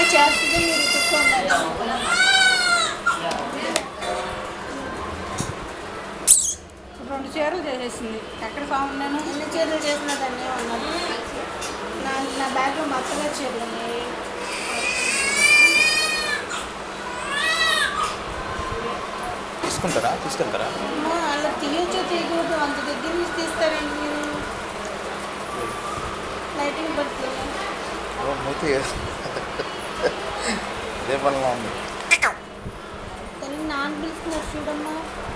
చేస్తుంది మీరు కూర్చోండి రెండు చీరలు చేసేసింది ఎక్కడ సాగు నేను ఎన్ని చీరలు చేసినా దాన్ని ఉన్నది నా నా బ్యాగ్లో మొత్తగా చీరలు ఉన్నాయి తీసుకుంటారా తీసుకెళ్తారా అమ్మో, అలా తీయొచ్చో తీయకూడదు అంత దగ్గర నుంచి తీస్తారండి మీరు లైటింగ్ పడుతుంది ఓ, మూతి ఇదే పనిలో ఉంది తల్లి నాన్న పిలుస్తున్నారు చూడమ్మా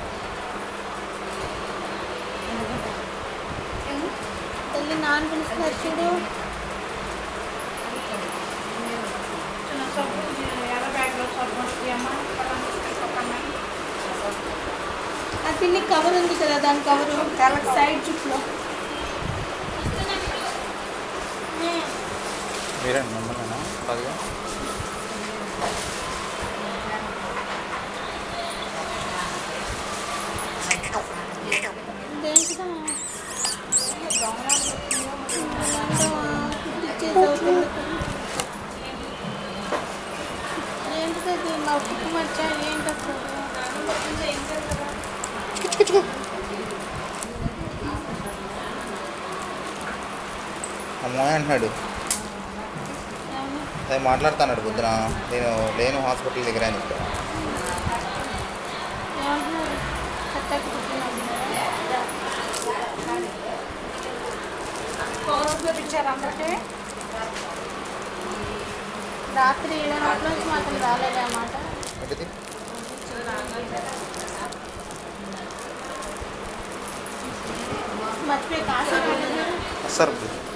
తల్లి నాన్న పిలుస్తున్నారు చూడు చిన్న సబ్బు ఎర్ర బ్యాగ్లో సబ్బు వస్తాయి అమ్మ ఆ పిన్ని కవర్ ఉంది కదా దాని కవరు తెల్ల సైడ్ చుట్లో మీరే మమ్మల్ని కాదుగా దేంట్లో కుట్టించేది ఏంటిది మా కుట్టు మచ్చ ఏంటి అసలు అమ్మాయి అంటున్నాడు ఏమన్నా? అదే మాట్లాడుతున్నాడు పొద్దున నేను లేను హాస్పిటల్ దగ్గర అని చెప్పాను ఏమంటున్నారు కట్టకి కుట్టినట్టున్నారా? రోజులో ఇచ్చారు అందరికీ రాత్రి ఏడైనప్పటి నుంచి మాత్రం రాలేదన్నమాట ఏంటిది మర్చిపోయి కాసేపు సార్